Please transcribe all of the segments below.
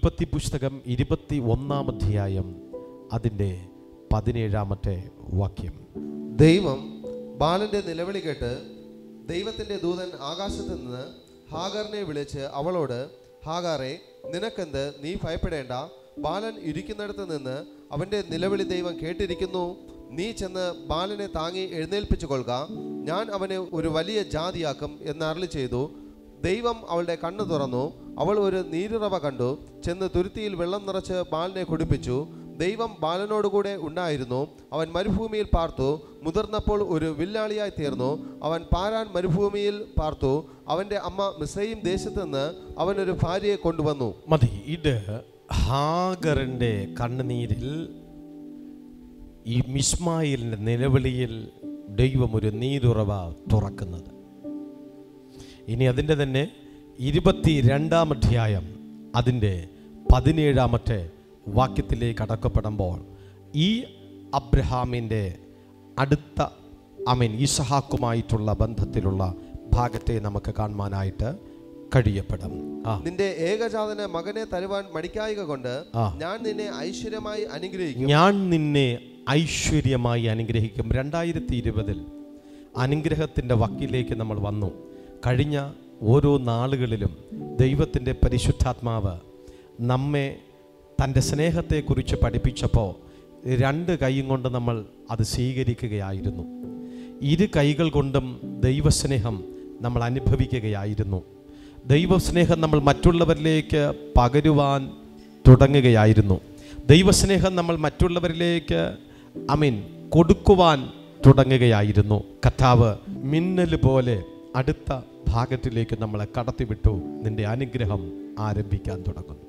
ഉൽപ്പത്തി പുസ്തകം ഇരുപത്തി ഒന്നാം അധ്യായം അതിൻ്റെ പതിനേഴാമത്തെ വാക്യം ദൈവം ബാലന്റെ നിലവിളി കേട്ട് ദൈവത്തിന്റെ ദൂതൻ ആകാശത്ത് നിന്ന് ഹാഗറിനെ വിളിച്ച് അവളോട് ഹാഗാറെ നിനക്കെന്ത് നീ ഭയപ്പെടേണ്ട ബാലൻ ഇരിക്കുന്നിടത്ത് നിന്ന് അവന്റെ നിലവിളി ദൈവം കേട്ടിരിക്കുന്നു നീ ചെന്ന് ബാലനെ താങ്ങി എഴുന്നേൽപ്പിച്ചു കൊള്ളുക ഞാൻ അവനെ ഒരു വലിയ ജാതിയാക്കും എന്ന് അരളി ചെയ്തു ദൈവം അവളുടെ കണ്ണു തുറന്നു അവൾ ഒരു നീരുറവ കണ്ടു ചെന്ന് തുരുത്തിയിൽ വെള്ളം നിറച്ച് ബാലനെ കുടിപ്പിച്ചു ദൈവം ബാലനോടുകൂടെ ഉണ്ടായിരുന്നു അവൻ മരുഭൂമിയിൽ പാർത്തു മുതിർന്നപ്പോൾ ഒരു വില്ലാളിയായി തീർന്നു അവൻ പാരാൻ മരുഭൂമിയിൽ പാർത്തു അവൻ്റെ അമ്മ മിസ്രൈം ദേശത്ത് നിന്ന് അവനൊരു ഭാര്യയെ കൊണ്ടുവന്നു മതി ഇത് ഹാഗറിൻ്റെ കണ്ണുനീരിൽ ഈ മിസ്മായിലിൻ്റെ നിലവിളിയിൽ ദൈവം ഒരു നീരുറവ തുറക്കുന്നത് ഇനി അതിൻ്റെ തന്നെ ഇരുപത്തി രണ്ടാം അധ്യായം അതിൻ്റെ പതിനേഴാമത്തെ വാക്യത്തിലേക്ക് അടക്കപ്പെടുമ്പോൾ ഈ അബ്രഹാമിൻ്റെ അടുത്ത അമീൻ ഇസഹാക്കുമായിട്ടുള്ള ബന്ധത്തിലുള്ള ഭാഗത്തെ നമുക്ക് കാണുവാനായിട്ട് കഴിയപ്പെടും ആ നിന്റെ ഏകജാതന മകനെ തരുവാൻ മടിക്കായിക കൊണ്ട് ആ. ഞാൻ നിന്നെ ഐശ്വര്യമായി അനുഗ്രഹിക്കും ഞാൻ നിന്നെ ഐശ്വര്യമായി അനുഗ്രഹിക്കും രണ്ടായിരത്തി ഇരുപതിൽ അനുഗ്രഹത്തിൻ്റെ വക്കിലേക്ക് നമ്മൾ വന്നു കഴിഞ്ഞ ഓരോ നാളുകളിലും ദൈവത്തിൻ്റെ പരിശുദ്ധാത്മാവ് നമ്മെ തൻ്റെ സ്നേഹത്തെക്കുറിച്ച് പഠിപ്പിച്ചപ്പോൾ രണ്ട് കൈയും കൊണ്ട് നമ്മൾ അത് സ്വീകരിക്കുകയായിരുന്നു ഇരു കൈകൾ കൊണ്ടും ദൈവസ്നേഹം നമ്മൾ അനുഭവിക്കുകയായിരുന്നു ദൈവസ്നേഹം നമ്മൾ മറ്റുള്ളവരിലേക്ക് പകരുവാൻ തുടങ്ങുകയായിരുന്നു ദൈവസ്നേഹം നമ്മൾ മറ്റുള്ളവരിലേക്ക് അമീൻ കൊടുക്കുവാൻ തുടങ്ങുകയായിരുന്നു കഥാവ് മിന്നൽ പോലെ അടുത്ത ഭാഗത്തിലേക്ക് നമ്മളെ കടത്തിവിട്ടു നിന്റെ അനുഗ്രഹം ആരംഭിക്കാൻ തുടങ്ങുന്നു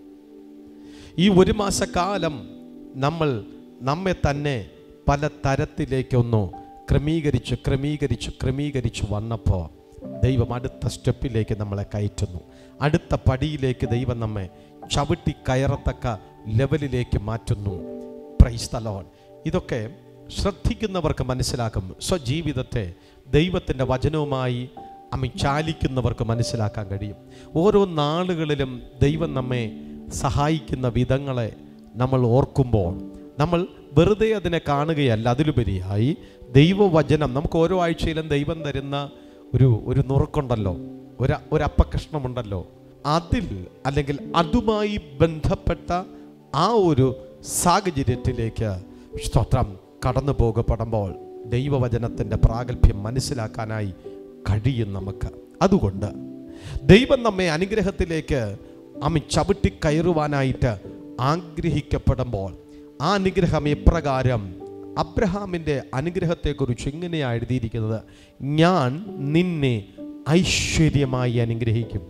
ഈ ഒരു മാസക്കാലം നമ്മൾ നമ്മെ തന്നെ പല തരത്തിലേക്കൊന്നു ക്രമീകരിച്ച് ക്രമീകരിച്ച് ക്രമീകരിച്ച് വന്നപ്പോൾ ദൈവം അടുത്ത സ്റ്റെപ്പിലേക്ക് നമ്മളെ കയറ്റുന്നു അടുത്ത പടിയിലേക്ക് ദൈവം നമ്മെ ചവിട്ടി കയറത്തക്ക ലെവലിലേക്ക് മാറ്റുന്നു പ്രൈസ് തലോൺ ഇതൊക്കെ ശ്രദ്ധിക്കുന്നവർക്ക് മനസ്സിലാക്കും സ്വജീവിതത്തെ ദൈവത്തിൻ്റെ വചനവുമായി അമ്മ ചാലിക്കുന്നവർക്ക് മനസ്സിലാക്കാൻ കഴിയും ഓരോ നാളുകളിലും ദൈവം നമ്മെ സഹായിക്കുന്ന വിധങ്ങളെ നമ്മൾ ഓർക്കുമ്പോൾ നമ്മൾ വെറുതെ അതിനെ കാണുകയല്ല അതിലുപരിയായി ദൈവവചനം നമുക്ക് ഓരോ ആഴ്ചയിലും ദൈവം തരുന്ന ഒരു ഒരു നുറുക്കുണ്ടല്ലോ ഒരു ഒരു അപ്പകഷ്ണമുണ്ടല്ലോ അതിൽ അല്ലെങ്കിൽ അതുമായി ബന്ധപ്പെട്ട ആ ഒരു സാഹചര്യത്തിലേക്ക് സ്തോത്രം കടന്നു പോകപ്പെടുമ്പോൾ ദൈവവചനത്തിൻ്റെ പ്രാഗൽഭ്യം മനസ്സിലാക്കാനായി കഴിയും നമുക്ക് അതുകൊണ്ട് ദൈവം നമ്മെ അനുഗ്രഹത്തിലേക്ക് അമ്മ ചവിട്ടി കയറുവാനായിട്ട് ആഗ്രഹിക്കപ്പെടുമ്പോൾ ആ അനുഗ്രഹം എപ്രകാരം അബ്രഹാമിൻ്റെ അനുഗ്രഹത്തെക്കുറിച്ച് ഇങ്ങനെയാണ് എഴുതിയിരിക്കുന്നത് ഞാൻ നിന്നെ ഐശ്വര്യമായി അനുഗ്രഹിക്കും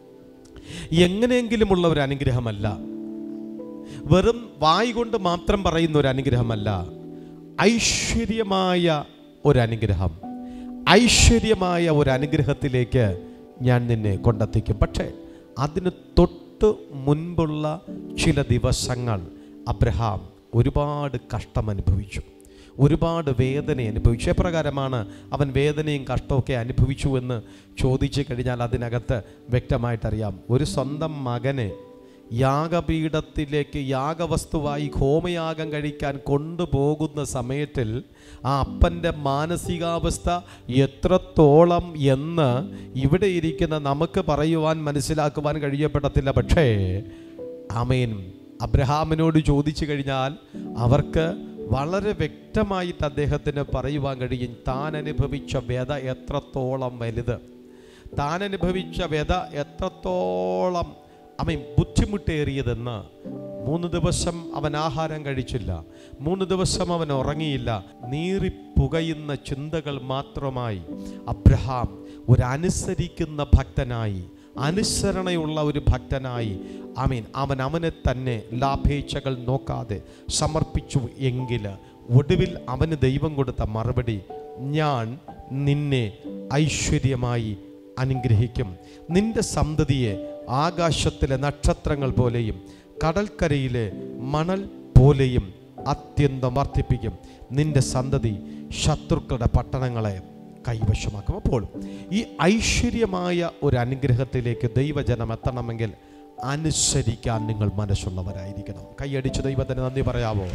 എങ്ങനെയെങ്കിലുമുള്ള ഒരു അനുഗ്രഹമല്ല വെറും വായി കൊണ്ട് മാത്രം പറയുന്ന ഒരു അനുഗ്രഹമല്ല ഐശ്വര്യമായ ഒരു അനുഗ്രഹം ഐശ്വര്യമായ ഒരു അനുഗ്രഹത്തിലേക്ക് ഞാൻ നിന്നെ കൊണ്ടെത്തിക്കും പക്ഷേ അതിന് തൊട്ട് മുൻപുള്ള ചില ദിവസങ്ങൾ അബ്രഹാം ഒരുപാട് കഷ്ടം അനുഭവിച്ചു ഒരുപാട് വേദന അനുഭവിച്ചു എപ്രകാരമാണ് അവൻ വേദനയും കഷ്ടമൊക്കെ അനുഭവിച്ചു എന്ന് ചോദിച്ചു കഴിഞ്ഞാൽ അതിനകത്ത് വ്യക്തമായിട്ടറിയാം ഒരു സ്വന്തം മകനെ യാഗപീഠത്തിലേക്ക് യാഗവസ്തുവായി ഹോമയാഗം കഴിക്കാൻ കൊണ്ടുപോകുന്ന സമയത്തിൽ ആ അപ്പൻ്റെ മാനസികാവസ്ഥ എത്രത്തോളം എന്ന് ഇവിടെ ഇരിക്കുന്ന നമുക്ക് പറയുവാൻ മനസ്സിലാക്കുവാൻ കഴിയപ്പെടത്തില്ല പക്ഷേ ആമേൻ അബ്രഹാമിനോട് ചോദിച്ചു കഴിഞ്ഞാൽ അവർക്ക് വളരെ വ്യക്തമായിട്ട് അദ്ദേഹത്തിന് പറയുവാൻ കഴിയും താൻ അനുഭവിച്ച വ്യത എത്രത്തോളം വലുത് താൻ അനുഭവിച്ച വ്യത എത്രത്തോളം അവൻ ബുദ്ധിമുട്ടേറിയതെന്ന് മൂന്ന് ദിവസം അവൻ ആഹാരം കഴിച്ചില്ല മൂന്ന് ദിവസം അവൻ ഉറങ്ങിയില്ല നീറിപ്പുകയുന്ന ചിന്തകൾ മാത്രമായി അബ്രഹാം ഒരു അനുസരിക്കുന്ന ഭക്തനായി അനുസരണയുള്ള ഒരു ഭക്തനായി ആമീൻ അവൻ അവനെ തന്നെ ലാഭേച്ഛകൾ നോക്കാതെ സമർപ്പിച്ചു എങ്കിൽ ഒടുവിൽ അവന് ദൈവം കൊടുത്ത മറുപടി ഞാൻ നിന്നെ ഐശ്വര്യമായി അനുഗ്രഹിക്കും നിന്റെ സന്തതിയെ ആകാശത്തിലെ നക്ഷത്രങ്ങൾ പോലെയും കടൽക്കരയിലെ മണൽ പോലെയും അത്യന്തം വർദ്ധിപ്പിക്കും നിന്റെ സന്തതി ശത്രുക്കളുടെ പട്ടണങ്ങളെ കൈവശമാക്കും അപ്പോൾ ഈ ഐശ്വര്യമായ ഒരു അനുഗ്രഹത്തിലേക്ക് ദൈവജനം എത്തണമെങ്കിൽ അനുസരിക്കാൻ നിങ്ങൾ മനസ്സുള്ളവരായിരിക്കണം കൈയടിച്ച് ദൈവത്തിന് നന്ദി പറയാമോ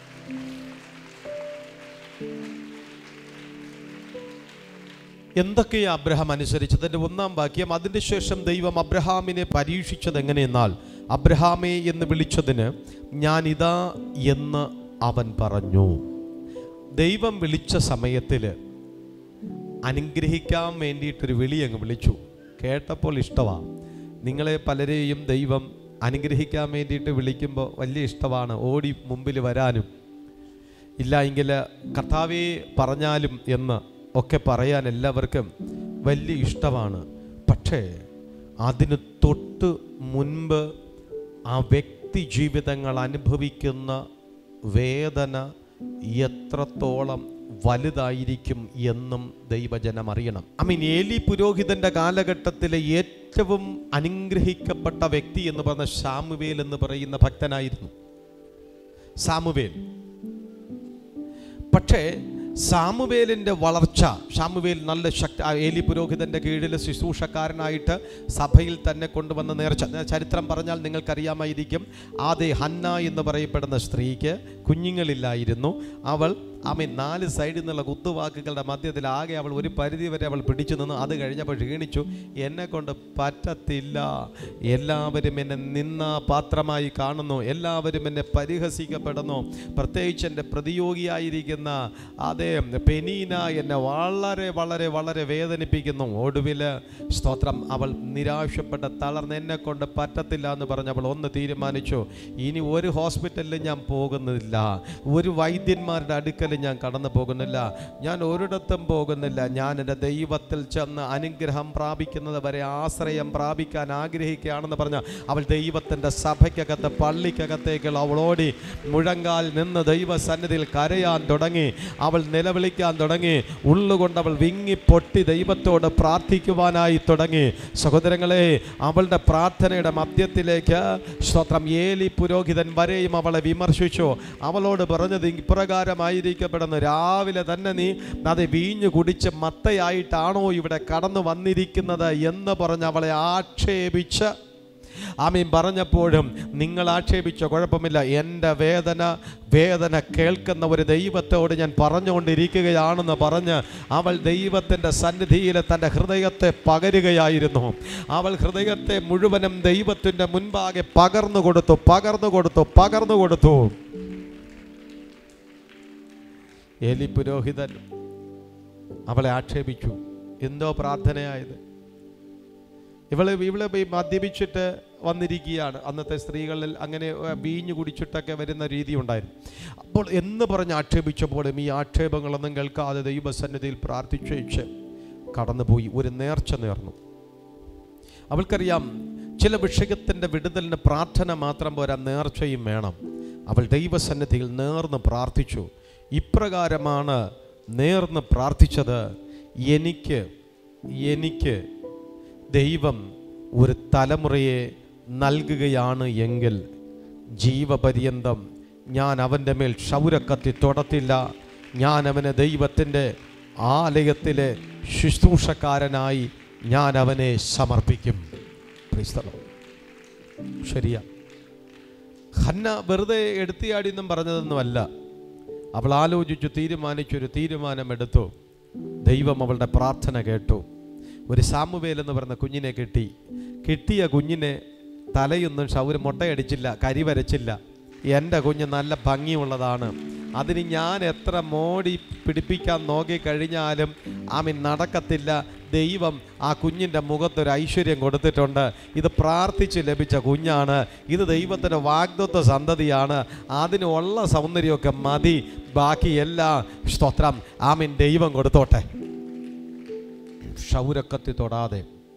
എന്തൊക്കെയാ അബ്രഹാം അനുസരിച്ചതിൻ്റെ ഒന്നാം വാക്യം അതിൻ്റെ ശേഷം ദൈവം അബ്രഹാമിനെ പരീക്ഷിച്ചത് എങ്ങനെയെന്നാൽ അബ്രഹാമേ എന്ന് വിളിച്ചതിന് ഞാൻ ഇതാ എന്ന് അവൻ പറഞ്ഞു ദൈവം വിളിച്ച സമയത്തിൽ അനുഗ്രഹിക്കാൻ വേണ്ടിയിട്ടൊരു വിളി അങ്ങ് വിളിച്ചു കേട്ടപ്പോൾ ഇഷ്ടമാണ് നിങ്ങളെ പലരെയും ദൈവം അനുഗ്രഹിക്കാൻ വേണ്ടിയിട്ട് വിളിക്കുമ്പോൾ വലിയ ഇഷ്ടമാണ് ഓടി മുമ്പിൽ വരാനും ഇല്ല എങ്കിൽ കർത്താവേ പറഞ്ഞാലും എന്ന് ഒക്കെ പറയാൻ എല്ലാവർക്കും വലിയ ഇഷ്ടമാണ് പക്ഷേ അതിന് തൊട്ട് മുൻപ് ആ വ്യക്തി ജീവിതങ്ങൾ അനുഭവിക്കുന്ന വേദന എത്രത്തോളം വലുതായിരിക്കും എന്നും ദൈവജനം അറിയണം ഐ മീൻ ഏലി പുരോഹിതന്റെ കാലഘട്ടത്തിലെ ഏറ്റവും അനുഗ്രഹിക്കപ്പെട്ട വ്യക്തി എന്ന് പറഞ്ഞ സാമുവേൽ എന്ന് പറയുന്ന ഭക്തനായിരുന്നു സാമുവേൽ പക്ഷേ സാമുവേലിൻ്റെ വളർച്ച സാമുവേൽ നല്ല ശക്തി ആ ഏലി പുരോഹിതൻ്റെ കീഴിൽ ശുശ്രൂഷക്കാരനായിട്ട് സഭയിൽ തന്നെ കൊണ്ടുവന്ന നേർച്ച ഞാൻ ചരിത്രം പറഞ്ഞാൽ നിങ്ങൾക്കറിയാമായിരിക്കും ആദ്യ ഹന്ന എന്ന് പറയപ്പെടുന്ന സ്ത്രീക്ക് കുഞ്ഞുങ്ങളില്ലായിരുന്നു അവൾ ആമീൻ നാല് സൈഡിൽ നിന്നുള്ള കുത്തുവാക്കുകളുടെ മധ്യത്തിൽ ആകെ അവൾ ഒരു പരിധി വരെ അവൾ പിടിച്ചു നിന്നു അത് കഴിഞ്ഞപ്പോൾ ക്ഷീണിച്ചു എന്നെ കൊണ്ട് പറ്റത്തില്ല എല്ലാവരും എന്നെ നിന്ന പാത്രമായി കാണുന്നു എല്ലാവരും എന്നെ പരിഹസിക്കപ്പെടുന്നു പ്രത്യേകിച്ച് എൻ്റെ പ്രതിയോഗിയായിരിക്കുന്ന അതേ പെനീന എന്നെ വളരെ വളരെ വളരെ വേദനിപ്പിക്കുന്നു ഒടുവിൽ സ്തോത്രം അവൾ നിരാശപ്പെട്ട് തളർന്ന് എന്നെ കൊണ്ട് പറ്റത്തില്ല എന്ന് പറഞ്ഞ് അവൾ ഒന്ന് തീരുമാനിച്ചു ഇനി ഒരു ഹോസ്പിറ്റലിൽ ഞാൻ പോകുന്നില്ല ഒരു വൈദ്യന്മാരുടെ അടുക്കൽ ഞാൻ കടന്നു പോകുന്നില്ല ഞാൻ ഒരിടത്തും പോകുന്നില്ല ഞാൻ എൻ്റെ ദൈവത്തിൽ ചെന്ന് അനുഗ്രഹം പ്രാപിക്കുന്നത് വരെ ആശ്രയം പ്രാപിക്കാൻ ആഗ്രഹിക്കുകയാണെന്ന് പറഞ്ഞ അവൾ ദൈവത്തിൻ്റെ സഭയ്ക്കകത്ത് പള്ളിക്കകത്തേക്ക് അവൾ ഓടി മുഴങ്കാൽ നിന്ന് ദൈവസന്നിധിയിൽ കരയാൻ തുടങ്ങി അവൾ നിലവിളിക്കാൻ തുടങ്ങി ഉള്ളുകൊണ്ട് അവൾ വിങ്ങി പൊട്ടി ദൈവത്തോട് പ്രാർത്ഥിക്കുവാനായി തുടങ്ങി സഹോദരങ്ങളെ അവളുടെ പ്രാർത്ഥനയുടെ മധ്യത്തിലേക്ക് സ്തോത്രം ഏലി പുരോഹിതൻ വരെയും അവളെ വിമർശിച്ചു അവളോട് പറഞ്ഞത് ഇപ്രകാരമായിരിക്കപ്പെടുന്നു രാവിലെ തന്നെ നീ അത് വീഞ്ഞു കുടിച്ച് മത്തയായിട്ടാണോ ഇവിടെ കടന്നു വന്നിരിക്കുന്നത് എന്ന് പറഞ്ഞ് അവളെ ആക്ഷേപിച്ച് ആമീൻ പറഞ്ഞപ്പോഴും നിങ്ങൾ ആക്ഷേപിച്ച കുഴപ്പമില്ല എൻ്റെ വേദന വേദന കേൾക്കുന്ന ഒരു ദൈവത്തോട് ഞാൻ പറഞ്ഞുകൊണ്ടിരിക്കുകയാണെന്ന് പറഞ്ഞ് അവൾ ദൈവത്തിൻ്റെ സന്നിധിയിൽ തൻ്റെ ഹൃദയത്തെ പകരുകയായിരുന്നു അവൾ ഹൃദയത്തെ മുഴുവനും ദൈവത്തിൻ്റെ മുൻപാകെ പകർന്നു കൊടുത്തു പകർന്നു കൊടുത്തു പകർന്നു കൊടുത്തു ഏലി പുരോഹിതൻ അവളെ ആക്ഷേപിച്ചു എന്തോ പ്രാർത്ഥനയായത് ഇവള് ഇവള് ഈ മദ്യപിച്ചിട്ട് വന്നിരിക്കുകയാണ് അന്നത്തെ സ്ത്രീകളിൽ അങ്ങനെ ഏർ, വീഞ്ഞു കുടിച്ചിട്ടൊക്കെ വരുന്ന രീതി ഉണ്ടായിരുന്നു അപ്പോൾ എന്ന് പറഞ്ഞ് ആക്ഷേപിച്ചപ്പോഴും ഈ ആക്ഷേപങ്ങളൊന്നും കേൾക്കാതെ ദൈവസന്നിധിയിൽ പ്രാർത്ഥിച്ചേച്ച് കടന്നുപോയി ഒരു നേർച്ച നേർന്നു അവൾക്കറിയാം ചില വിഷയത്തിൻ്റെ വിടുതലിന് പ്രാർത്ഥന മാത്രം പോരാ നേർച്ചയും വേണം അവൾ ദൈവസന്നിധിയിൽ നേർന്ന് പ്രാർത്ഥിച്ചു ഇപ്രകാരമാണ് നേർന്ന് പ്രാർത്ഥിച്ചത് എനിക്ക് എനിക്ക് ദൈവം ഒരു തലമുറയെ നൽകുകയാണ് എങ്കിൽ ജീവപര്യന്തം ഞാൻ അവൻ്റെ മേൽ ക്ഷൗരക്കത്തി തൊടത്തില്ല ഞാൻ അവനെ ദൈവത്തിൻ്റെ ആലയത്തിലെ ശുശ്രൂഷക്കാരനായി ഞാൻ അവനെ സമർപ്പിക്കും ക്രിസ്തലം ശരിയാ ഹന്ന വെറുതെ എടുത്തിയാടിയെന്നും പറഞ്ഞതൊന്നുമല്ല അവൾ ആലോചിച്ചു തീരുമാനിച്ചൊരു തീരുമാനമെടുത്തു ദൈവം അവളുടെ പ്രാർത്ഥന കേട്ടു ഒരു സാമുവേൽ എന്ന് പറഞ്ഞ കുഞ്ഞിനെ കിട്ടി കിട്ടിയ കുഞ്ഞിനെ തലയൊന്നും ഷൗര് മുട്ടയടിച്ചില്ല കരി വരച്ചില്ല എൻ്റെ കുഞ്ഞ് നല്ല ഭംഗിയുള്ളതാണ് അതിന് ഞാൻ എത്ര മോടി പിടിപ്പിക്കാൻ നോക്കിക്കഴിഞ്ഞാലും ആമീൻ നടക്കത്തില്ല ദൈവം ആ കുഞ്ഞിൻ്റെ മുഖത്തൊരു ഐശ്വര്യം കൊടുത്തിട്ടുണ്ട് ഇത് പ്രാർത്ഥിച്ച് ലഭിച്ച കുഞ്ഞാണ് ഇത് ദൈവത്തിൻ്റെ വാഗ്ദത്വ സന്തതിയാണ് അതിനുള്ള സൗന്ദര്യമൊക്കെ മതി ബാക്കി എല്ലാം സ്തോത്രം ആമീൻ ദൈവം കൊടുത്തോട്ടെ ക്ഷൗരക്കത്തി തൊടാതെ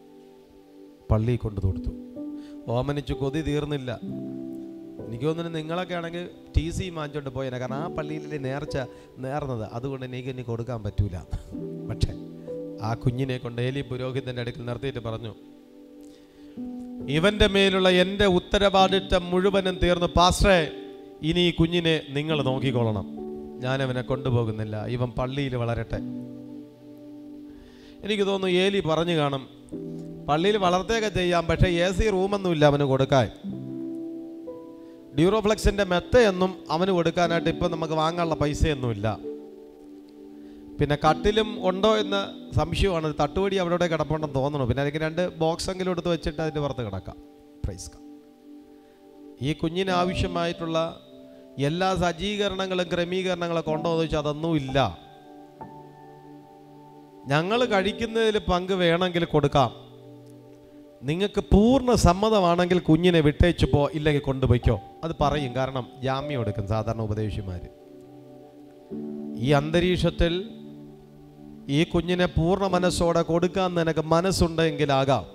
പള്ളി കൊണ്ടു കൊടുത്തു ഓമനിച്ച് കൊതി തീർന്നില്ല എനിക്ക് തോന്നുന്നു നിങ്ങളൊക്കെ ആണെങ്കിൽ ടി സി മാഞ്ചോണ്ട് പോയേനെ കാരണം ആ പള്ളിയിലെ നേർച്ച നേർന്നത് അതുകൊണ്ട് എനിക്ക് ഇനി കൊടുക്കാൻ പറ്റൂല പക്ഷേ ആ കുഞ്ഞിനെ കൊണ്ട് ഏലി പുരോഹിതൻ്റെ അടുക്കൽ നിർത്തിയിട്ട് പറഞ്ഞു ഇവന്റെ മേലുള്ള എൻ്റെ ഉത്തരവാദിത്തം മുഴുവനും തീർന്നു പാസ്റ്ററെ ഇനി ഈ കുഞ്ഞിനെ നിങ്ങൾ നോക്കിക്കൊള്ളണം ഞാനവനെ കൊണ്ടുപോകുന്നില്ല ഇവൻ പള്ളിയിൽ വളരട്ടെ എനിക്ക് തോന്നുന്നു ഏലി പറഞ്ഞു കാണും പള്ളിയിൽ വളർത്തുകയൊക്കെ ചെയ്യാം പക്ഷേ എ സി റൂമൊന്നുമില്ല അവന് കൊടുക്കാൻ ഡ്യൂറോഫ്ലെക്സിൻ്റെ മെത്തയൊന്നും അവന് കൊടുക്കാനായിട്ട് ഇപ്പം നമുക്ക് വാങ്ങാനുള്ള പൈസയൊന്നുമില്ല പിന്നെ കട്ടിലും ഉണ്ടോ എന്ന് സംശയമാണ് തട്ടുപടി അവിടെ ഇവിടെ കിടപ്പുണ്ടെന്ന് തോന്നുന്നു പിന്നെ അല്ലെങ്കിൽ രണ്ട് ബോക്സ് എങ്കിലും എടുത്ത് വെച്ചിട്ട് അതിൻ്റെ പുറത്ത് കിടക്കാം പ്രൈസ് കാ ഈ കുഞ്ഞിന് ആവശ്യമായിട്ടുള്ള എല്ലാ സജ്ജീകരണങ്ങളും ക്രമീകരണങ്ങളൊക്കെ ഉണ്ടോ എന്ന് വെച്ചാൽ അതൊന്നും ഇല്ല ഞങ്ങൾ കഴിക്കുന്നതിൽ പങ്ക് വേണമെങ്കിൽ കൊടുക്കാം നിങ്ങൾക്ക് പൂർണ്ണ സമ്മതമാണെങ്കിൽ കുഞ്ഞിനെ വിട്ടേച്ചു പോ ഇല്ലെങ്കിൽ കൊണ്ടുപോയിക്കോ അത് പറയും കാരണം ജാമ്യം എടുക്കും സാധാരണ ഉപദേശിമാർ ഈ അന്തരീക്ഷത്തിൽ ഈ കുഞ്ഞിനെ പൂർണ്ണ മനസ്സോടെ കൊടുക്കാൻ നിനക്ക് മനസ്സുണ്ടെങ്കിലാകാം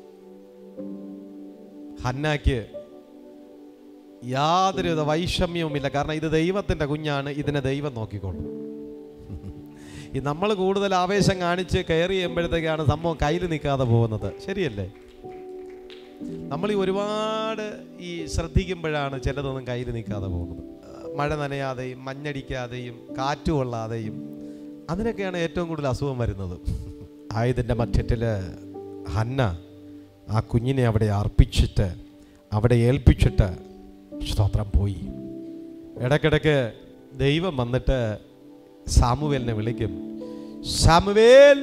ഹന്നാക്ക് യാതൊരുവിധ വൈഷമ്യവുമില്ല കാരണം ഇത് ദൈവത്തിൻ്റെ കുഞ്ഞാണ് ഇതിനെ ദൈവം നോക്കിക്കോളും ഈ നമ്മൾ കൂടുതൽ ആവേശം കാണിച്ച് കയറി ചെയ്യുമ്പോഴത്തേക്കാണ് സംഭവം കയ്യിൽ നിൽക്കാതെ പോകുന്നത് ശരിയല്ലേ നമ്മൾ ഈ ഒരുപാട് ഈ ശ്രദ്ധിക്കുമ്പോഴാണ് ചിലതൊന്നും കയ്യിൽ നിൽക്കാതെ പോകുന്നത് മഴ നനയാതെയും മഞ്ഞടിക്കാതെയും കാറ്റ് കൊള്ളാതെയും അതിനൊക്കെയാണ് ഏറ്റവും കൂടുതൽ അസുഖം വരുന്നത് ആയതിൻ്റെ മധ്യത്തിൽ ഹന്ന ആ കുഞ്ഞിനെ അവിടെ അർപ്പിച്ചിട്ട് അവിടെ ഏൽപ്പിച്ചിട്ട് സ്തോത്രം പോയി ഇടയ്ക്കിടയ്ക്ക് ദൈവം വന്നിട്ട് സാമുവേലിനെ വിളിക്കും സാമുവേൽ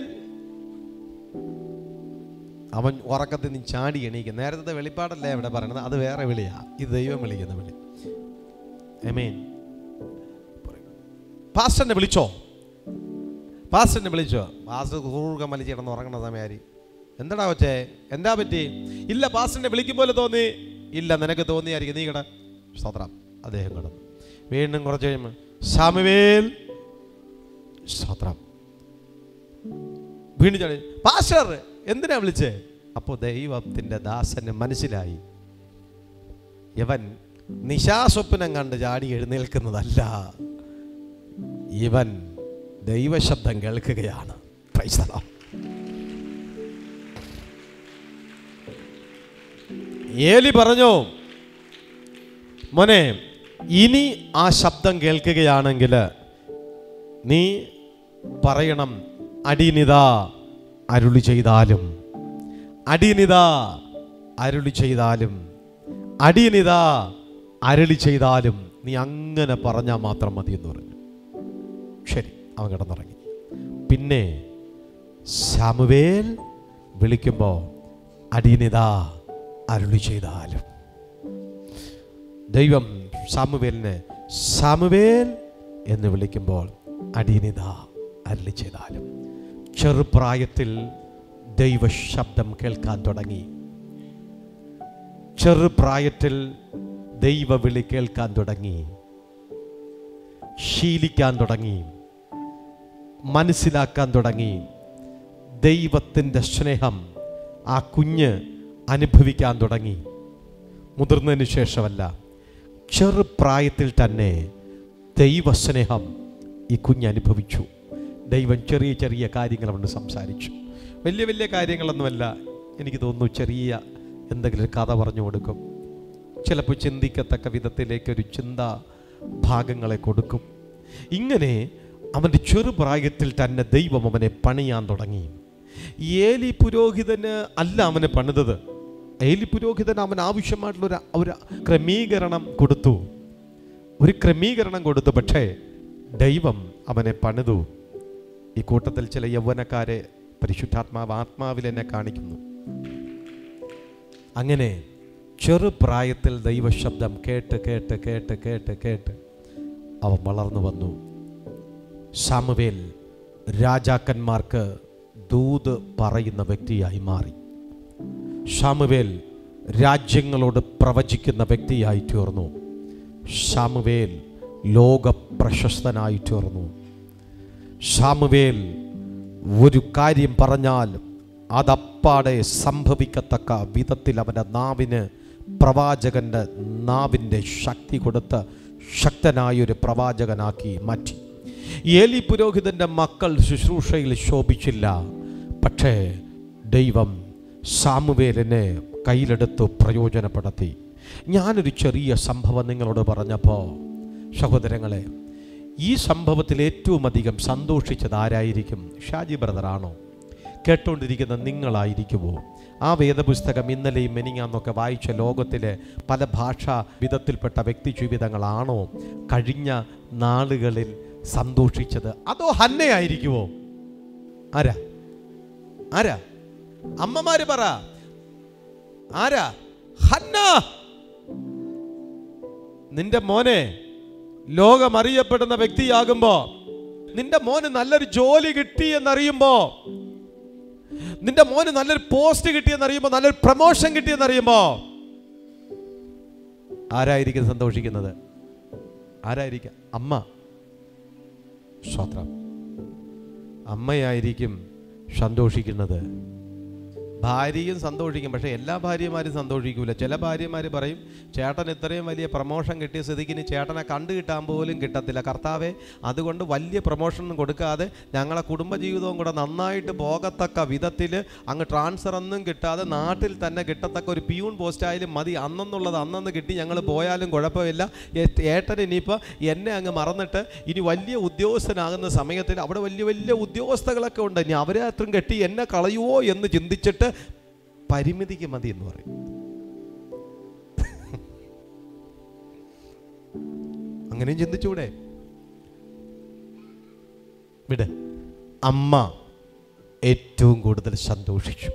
അവൻ ഉറക്കത്തിൽ നിന്ന് ചാടി എണീക്കും നേരത്തെ വെളിപ്പാടല്ലേ അവിടെ പറയണത് അത് വേറെ വിളിയാ ഇത് ദൈവം വിളിക്കുന്ന വിളി എമീൻ പാസ്റ്ററിനെ വിളിച്ചോ പാസ്റ്ററിനെ വിളിച്ചോ പാസ്റ്റർ കൂർക്കം വലിച്ച് കിടന്ന് ഉറങ്ങണ സമയാരി എന്താടാ കൊച്ചേ എന്താ പറ്റി ഇല്ല പാസ്റ്ററിനെ വിളിക്കും പോലെ തോന്നി ഇല്ല നിനക്ക് തോന്നിയായിരിക്കും നീ കിട സ്തോത്രം അദ്ദേഹം കിടന്നു വീണ്ടും കുറച്ച് കഴിയുമ്പോൾ സാമുവേൽ സ്തോത്രം വീണ്ടും ചാടി പാസ്റ്റർ എന്തിനാ വിളിച്ചേ അപ്പോൾ ദൈവത്തിൻ്റെ ദാസന് മനസ്സിലായി ഇവൻ നിശാസ്വപ്നം കണ്ട് ചാടി എഴുന്നേൽക്കുന്നതല്ല ഇവൻ ദൈവശബ്ദം കേൾക്കുകയാണ് Praise the Lord. ഏലി പറഞ്ഞു മോനെ ഇനി ആ ശബ്ദം കേൾക്കുകയാണെങ്കിൽ നീ പറയണം അടിനിതാ അരുളി ചെയ്താലും അടിയനിതാ അരുളി ചെയ്താലും അടിയനിതാ അരുളി ചെയ്താലും നീ അങ്ങനെ പറഞ്ഞാൽ മാത്രം മതി എന്ന് പറഞ്ഞു ശരി അവൻ കിടന്നിറങ്ങി പിന്നെ സാമുവേൽ വിളിക്കുമ്പോൾ അടിയനിതാ അരുളി ചെയ്താലും ദൈവം സാമുവേലിനെ സാമുവേൽ എന്ന് വിളിക്കുമ്പോൾ അടിയനിതാ അരുളി ചെയ്താലും ചെറുപ്രായത്തിൽ ദൈവശബ്ദം കേൾക്കാൻ തുടങ്ങി ചെറുപ്രായത്തിൽ ദൈവവിളി കേൾക്കാൻ തുടങ്ങി ശീലിക്കാൻ തുടങ്ങി മനസ്സിലാക്കാൻ തുടങ്ങി ദൈവത്തിൻ്റെ സ്നേഹം ആ കുഞ്ഞ് അനുഭവിക്കാൻ തുടങ്ങി മുതിർന്നതിന് ശേഷമല്ല ചെറുപ്രായത്തിൽ തന്നെ ദൈവസ്നേഹം ഈ കുഞ്ഞ് അനുഭവിച്ചു ദൈവം ചെറിയ ചെറിയ കാര്യങ്ങൾ കൊണ്ട് സംസാരിച്ചു വലിയ വലിയ കാര്യങ്ങളൊന്നുമല്ല എനിക്ക് തോന്നുന്നു ചെറിയ എന്തെങ്കിലും ഒരു കഥ പറഞ്ഞു കൊടുക്കും ചിലപ്പോൾ ചിന്തിക്കത്തക്ക വിധത്തിലേക്ക് ഒരു ചിന്ത ഭാഗങ്ങളെ കൊടുക്കും ഇങ്ങനെ അവൻ്റെ ചെറുപ്രായത്തിൽ തന്നെ ദൈവം അവനെ പണിയാൻ തുടങ്ങി ഏലി പുരോഹിതന് അല്ല അവനെ പണിതത് ഏലി പുരോഹിതൻ അവൻ ആവശ്യമായിട്ടുള്ള ഒരു ഒരു ക്രമീകരണം കൊടുത്തു ഒരു ക്രമീകരണം കൊടുത്തു പക്ഷേ ദൈവം അവനെ പണിതു ഈ കൂട്ടത്തിൽ ചില യൗവനക്കാരെ പരിശുദ്ധാത്മാവ് ആത്മാവിൽ എന്നെ കാണിക്കുന്നു അങ്ങനെ ചെറുപ്രായത്തിൽ ദൈവശബ്ദം കേട്ട് കേട്ട് കേട്ട് കേട്ട് കേട്ട് അവൻ വളർന്നു വന്നു സാമുവേൽ രാജാക്കന്മാർക്ക് ദൂത് പറയുന്ന വ്യക്തിയായി മാറി ഷാമുവേൽ രാജ്യങ്ങളോട് പ്രവചിക്കുന്ന വ്യക്തിയായി തീർന്നു ഷാമുവേൽ ലോക പ്രശസ്തനായി തീർന്നു ഷാമുവേൽ ഒരു കാര്യം പറഞ്ഞാൽ അതപ്പാടെ സംഭവിക്കത്തക്ക വിധത്തിൽ അവൻ്റെ നാവിന് പ്രവാചകൻ്റെ നാവിൻ്റെ ശക്തി കൊടുത്ത് ശക്തനായൊരു പ്രവാചകനാക്കി മാറ്റി ഏലി പുരോഹിതൻ്റെ മക്കൾ ശുശ്രൂഷയിൽ ശോഭിച്ചില്ല പക്ഷേ ദൈവം സാമുവേലിനെ കയ്യിലെടുത്ത് പ്രയോജനപ്പെടുത്തി ഞാനൊരു ചെറിയ സംഭവം നിങ്ങളോട് പറഞ്ഞപ്പോൾ സഹോദരങ്ങളെ ഈ സംഭവത്തിൽ ഏറ്റവും അധികം സന്തോഷിച്ചത് ആരായിരിക്കും ഷാജി ബ്രദറാണോ കേട്ടുകൊണ്ടിരിക്കുന്ന നിങ്ങളായിരിക്കുമോ ആ വേദപുസ്തകം ഇന്നലെയും മെനിങ്ങാന്നൊക്കെ വായിച്ച ലോകത്തിലെ പല ഭാഷാ വിധത്തിൽപ്പെട്ട വ്യക്തി ജീവിതങ്ങളാണോ കഴിഞ്ഞ നാളുകളിൽ സന്തോഷിച്ചത് അതോ ഹന്നയായിരിക്കുമോ ആരാ ആരാ അമ്മമാര് പറ ആരാ ഹന്ന നിന്റെ മോനെ ലോകം അറിയപ്പെടുന്ന വ്യക്തിയാകുമ്പോ നിന്റെ മോന് നല്ലൊരു ജോലി കിട്ടി എന്നറിയുമ്പോ നിന്റെ മോന് നല്ലൊരു പോസ്റ്റ് കിട്ടിയെന്നറിയുമ്പോ നല്ലൊരു പ്രൊമോഷൻ കിട്ടിയെന്നറിയുമ്പോ ആരായിരിക്കും സന്തോഷിക്കുന്നത് ആരായിരിക്കും അമ്മ സ്വത്രം അമ്മയായിരിക്കും സന്തോഷിക്കുന്നത് ഭാര്യയും സന്തോഷിക്കും പക്ഷേ എല്ലാ ഭാര്യമാരും സന്തോഷിക്കൂല ചില ഭാര്യമാർ പറയും ചേട്ടൻ ഇത്രയും വലിയ പ്രൊമോഷൻ കിട്ടിയ സ്ഥിതിക്ക് ഇനി ചേട്ടനെ കണ്ടു കിട്ടാൻ പോലും കിട്ടത്തില്ല കർത്താവെ അതുകൊണ്ട് വലിയ പ്രൊമോഷനും കൊടുക്കാതെ ഞങ്ങളെ കുടുംബജീവിതവും കൂടെ നന്നായിട്ട് പോകത്തക്ക വിധത്തിൽ അങ്ങ് ട്രാൻസ്ഫർ ഒന്നും കിട്ടാതെ നാട്ടിൽ തന്നെ കിട്ടത്തക്ക ഒരു പ്യൂൺ പോസ്റ്റ് ആയാലും മതി അന്നെന്നുള്ളത് അന്നന്ന് കിട്ടി ഞങ്ങൾ പോയാലും കുഴപ്പമില്ല ഏ- ഏട്ടൻ ഇനിയിപ്പോൾ എന്നെ അങ്ങ് മറന്നിട്ട് ഇനി വലിയ ഉദ്യോഗസ്ഥനാകുന്ന സമയത്തിൽ അവിടെ വലിയ വലിയ ഉദ്യോഗസ്ഥകളൊക്കെ ഉണ്ട് ഇനി അവരെ അത്രയും കെട്ടി എന്നെ കളയുവോ എന്ന് ചിന്തിച്ചിട്ട് പരിമിതിക്ക് മതി എന്ന് പറയും അങ്ങനെയും ചിന്തിച്ചൂടെ വിട് അമ്മ ഏറ്റവും കൂടുതൽ സന്തോഷിച്ചു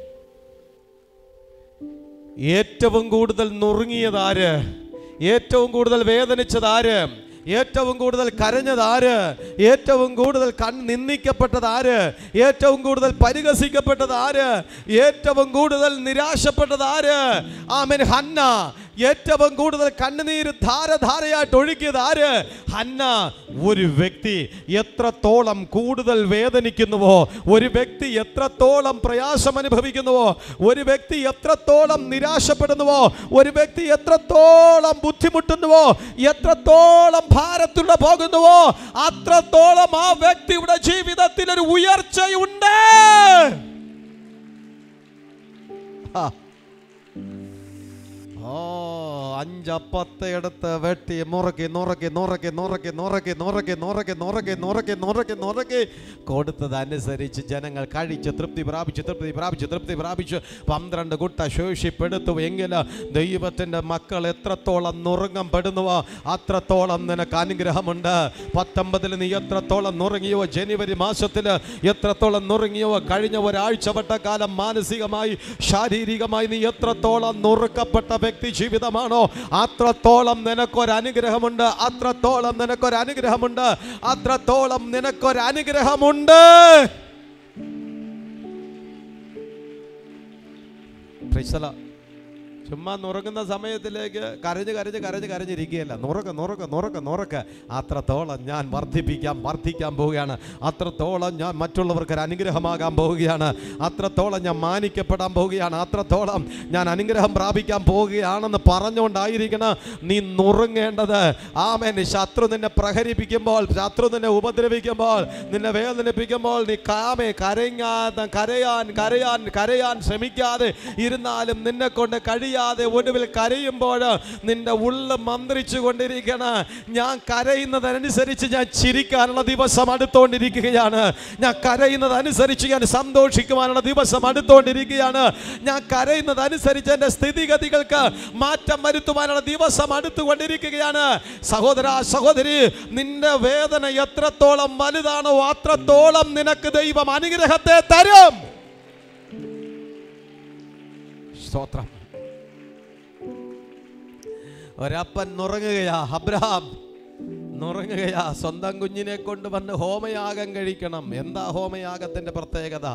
ഏറ്റവും കൂടുതൽ നുറുങ്ങിയത് ആര് ഏറ്റവും കൂടുതൽ വേദനിച്ചത് ആര് ഏറ്റവും കൂടുതൽ കരഞ്ഞത് ആര് ഏറ്റവും കൂടുതൽ കൺ നിന്ദിക്കപ്പെട്ടത് ആര് ഏറ്റവും കൂടുതൽ പരിഹസിക്കപ്പെട്ടത് ആര് ഏറ്റവും കൂടുതൽ നിരാശപ്പെട്ടത് ആര് ആമൻ ഹന്ന ഏറ്റവും കൂടുതൽ കണ്ണുനീര് ധാരധാരയായിട്ട് ഒഴുക്കിയത് ആര് ഹന്ന ഒരു വ്യക്തി എത്രത്തോളം കൂടുതൽ വേദനിക്കുന്നുവോ ഒരു വ്യക്തി എത്രത്തോളം പ്രയാസം അനുഭവിക്കുന്നുവോ ഒരു വ്യക്തി എത്രത്തോളം നിരാശപ്പെടുന്നുവോ ഒരു വ്യക്തി എത്രത്തോളം ബുദ്ധിമുട്ടുന്നുവോ എത്രത്തോളം ഭാരത്തിലൂടെ പോകുന്നുവോ അത്രത്തോളം ആ വ്യക്തിയുടെ ജീവിതത്തിൽ ഒരു ഉയർച്ചയുണ്ട് ആ ഓ അഞ്ചപ്പത്തെ എടുത്ത് വെട്ടി നുറക്കി നുറക്കി നുറക്കി നുറക്കി നുറക്കി നുറക്കി നുറക്കി നുറക്കി നുറക്കി നുറക്കി നുറക്കി കൊടുത്തതനുസരിച്ച് ജനങ്ങൾ കഴിച്ച് തൃപ്തി പ്രാപിച്ച് തൃപ്തി പ്രാപിച്ച് തൃപ്തി പ്രാപിച്ച് പന്ത്രണ്ട് കുട്ട ശേഷിപ്പെടുത്തു എങ്കിൽ ദൈവത്തിൻ്റെ മക്കൾ എത്രത്തോളം നുറുങ്ങം പെടുന്നുവോ അത്രത്തോളം നിനക്ക് അനുഗ്രഹമുണ്ട് പത്തൊമ്പതിൽ നീ എത്രത്തോളം നുറുങ്ങിയോ ജനുവരി മാസത്തിൽ എത്രത്തോളം നുറുങ്ങിയോ കഴിഞ്ഞ ഒരാഴ്ച വട്ടക്കാലം മാനസികമായി ശാരീരികമായി നീ എത്രത്തോളം നുറുക്കപ്പെട്ട വ്യക്തി ജീവിതമാണോ അത്രത്തോളം നിനക്കൊരു അനുഗ്രഹമുണ്ട് അത്രത്തോളം നിനക്കൊരു അനുഗ്രഹമുണ്ട് അത്രത്തോളം നിനക്കൊരു അനുഗ്രഹമുണ്ട് Praise the Lord. ചുമ്മാ നുറങ്ങുന്ന സമയത്തിലേക്ക് കരഞ്ഞ് കരഞ്ഞ് കരഞ്ഞ് കരഞ്ഞിരിക്കുകയല്ല നുറക്ക് നുറക്ക് നുറക്ക് നുറക്ക് അത്രത്തോളം ഞാൻ വർദ്ധിപ്പിക്കാൻ വർദ്ധിക്കാൻ പോവുകയാണ് അത്രത്തോളം ഞാൻ മറ്റുള്ളവർക്ക് ഒരു അനുഗ്രഹമാകാൻ പോവുകയാണ് അത്രത്തോളം ഞാൻ മാനിക്കപ്പെടാൻ പോവുകയാണ് അത്രത്തോളം ഞാൻ അനുഗ്രഹം പ്രാപിക്കാൻ പോവുകയാണെന്ന് പറഞ്ഞുകൊണ്ടായിരിക്കണം നീ നുറുങ്ങേണ്ടത് ആമേൻ ശത്രു നിന്നെ പ്രഹരിപ്പിക്കുമ്പോൾ ശത്രു നിന്നെ ഉപദ്രവിക്കുമ്പോൾ നിന്നെ വേദനിപ്പിക്കുമ്പോൾ നീ കാമേ കരയാൻ കരയാൻ കരയാൻ കരയാൻ ശ്രമിക്കാതെ ഇരുന്നാലും നിന്നെ കൊണ്ട് കഴിയാതെ ഒടുവിൽ കരയുമ്പോൾ നിന്റെ ഉള്ള് മന്ത്രിച്ചു കൊണ്ടിരിക്കണം ഞാൻ കരയുന്നതനുസരിച്ച് ഞാൻ ചിരിക്കാനുള്ള ദിവസം അടുത്തോണ്ടിരിക്കുകയാണ് ഞാൻ കരയുന്നതനുസരിച്ച് ഞാൻ സന്തോഷിക്കുവാനുള്ള ദിവസം അടുത്തോണ്ടിരിക്കുകയാണ് ഞാൻ കരയുന്നതനുസരിച്ച് എൻ്റെ സ്ഥിതിഗതികൾക്ക് മാറ്റം വരുത്തുവാനുള്ള ദിവസം അടുത്തുകൊണ്ടിരിക്കുകയാണ് സഹോദര സഹോദരി നിന്റെ വേദന എത്രത്തോളം വലുതാണോ അത്രത്തോളം നിനക്ക് ദൈവം അനുഗ്രഹത്തെ തരും സ്തോത്രം ഒരപ്പൻ നുറങ്ങുകയാ അബ്രഹാം നുറങ്ങുകയാ സ്വന്തം കുഞ്ഞിനെ കൊണ്ട് വന്ന് ഹോമയാഗം കഴിക്കണം എന്താ ഹോമയാഗത്തിന്റെ പ്രത്യേകത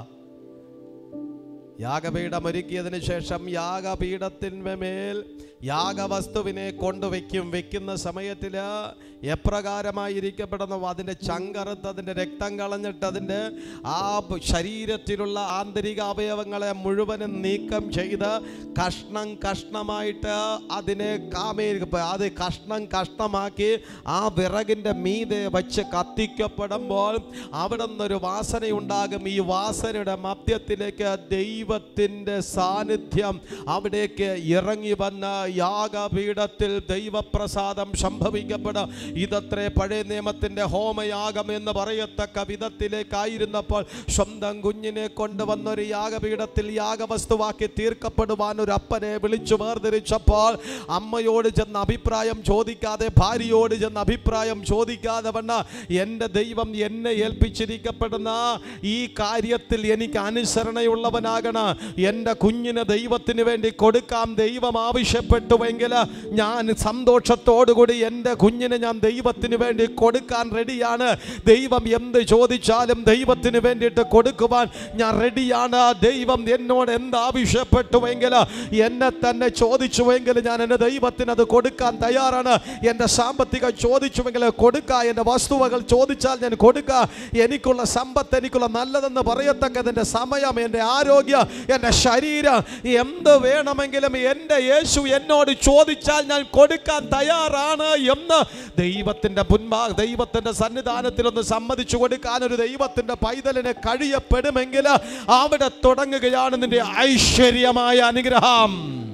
യാഗപീഠം ഒരുക്കിയതിന് ശേഷം യാഗപീഠത്തിൻ്റെ മേൽ യാഗവസ്തുവിനെ കൊണ്ടുവയ്ക്കും വെക്കുന്ന സമയത്തിൽ എപ്രകാരമായിരിക്കപ്പെടുന്നു അതിൻ്റെ ചങ്കറുത്ത് അതിൻ്റെ രക്തം കളഞ്ഞിട്ട് അതിൻ്റെ ആ ബ- ശരീരത്തിലുള്ള ആന്തരിക അവയവങ്ങളെ മുഴുവനും നീക്കം ചെയ്ത് കഷ്ണം കഷ്ണമായിട്ട് അതിനെ കാമേ അത് കഷ്ണം കഷ്ണമാക്കി ആ വിറകിൻ്റെ മീതെ വച്ച് കത്തിക്കപ്പെടുമ്പോൾ അവിടെ നിന്നൊരു വാസനയുണ്ടാകും ഈ വാസനയുടെ മധ്യത്തിലേക്ക് ദൈവ ദൈവത്തിൻ്റെ സാന്നിധ്യം അവിടേക്ക് ഇറങ്ങി വന്ന യാഗപീഠത്തിൽ ദൈവപ്രസാദം സംഭവിക്കപ്പെടും ഇതത്രേ പഴയ നിയമത്തിൻ്റെ ഹോമയാഗം എന്ന് പറയത്തക്ക വിധത്തിലേക്കായിരുന്നപ്പോൾ സ്വന്തം കുഞ്ഞിനെ കൊണ്ടുവന്നൊരു യാഗപീഠത്തിൽ യാഗവസ്തുവാക്കി തീർക്കപ്പെടുവാൻ ഒരു അപ്പനെ വിളിച്ചു വേർതിരിച്ചപ്പോൾ അമ്മയോട് ചെന്ന് അഭിപ്രായം ചോദിക്കാതെ ഭാര്യയോട് ചെന്ന് അഭിപ്രായം ചോദിക്കാതെ വണ്ണ എൻ്റെ ദൈവം എന്നെ ഏൽപ്പിച്ചിരിക്കപ്പെടുന്ന ഈ കാര്യത്തിൽ എനിക്ക് അനുസരണയുള്ളവനാകണം എൻ്റെ കുഞ്ഞിന് ദൈവത്തിന് വേണ്ടി കൊടുക്കാം ദൈവം ആവശ്യപ്പെട്ടുവെങ്കിൽ ഞാൻ സന്തോഷത്തോടുകൂടി എൻ്റെ കുഞ്ഞിനെ ഞാൻ ദൈവത്തിന് വേണ്ടി കൊടുക്കാൻ റെഡിയാണ് ദൈവം എന്ത് ചോദിച്ചാലും ദൈവത്തിന് വേണ്ടിയിട്ട് കൊടുക്കുവാൻ ഞാൻ റെഡിയാണ് ദൈവം എന്നോട് എന്ത് ആവശ്യപ്പെട്ടുവെങ്കിൽ എന്നെ തന്നെ ചോദിച്ചുവെങ്കിൽ ഞാൻ എൻ്റെ ദൈവത്തിന് അത് കൊടുക്കാൻ തയ്യാറാണ് എൻ്റെ സാമ്പത്തികം ചോദിച്ചുവെങ്കിൽ കൊടുക്കുക എൻ്റെ വസ്തുവകൾ ചോദിച്ചാൽ ഞാൻ കൊടുക്കുക എനിക്കുള്ള സമ്പത്ത് എനിക്കുള്ള നല്ലതെന്ന് പറയത്തക്കതിൻ്റെ സമയം എൻ്റെ ആരോഗ്യം എൻ്റെ ശരീരം എന്ത് വേണമെങ്കിലും എൻ്റെ യേശു എന്നോട് ചോദിച്ചാൽ ഞാൻ കൊടുക്കാൻ തയ്യാറാണ് എന്ന് ദൈവത്തിൻ്റെ മുൻപാ ദൈവത്തിൻ്റെ സന്നിധാനത്തിൽ ഒന്ന് സമ്മതിച്ചു കൊടുക്കാൻ ഒരു ദൈവത്തിൻ്റെ പൈതലിന് കഴിയപ്പെടുമെങ്കിൽ അവിടെ തുടങ്ങുകയാണ് നിന്റെ ഐശ്വര്യമായ അനുഗ്രഹം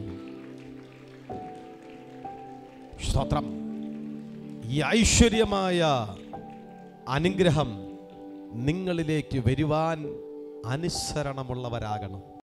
സ്തോത്രം ഈ ഐശ്വര്യമായ അനുഗ്രഹം നിങ്ങളിലേക്ക് വരുവാൻ അനുസരണമുള്ളവരാകണം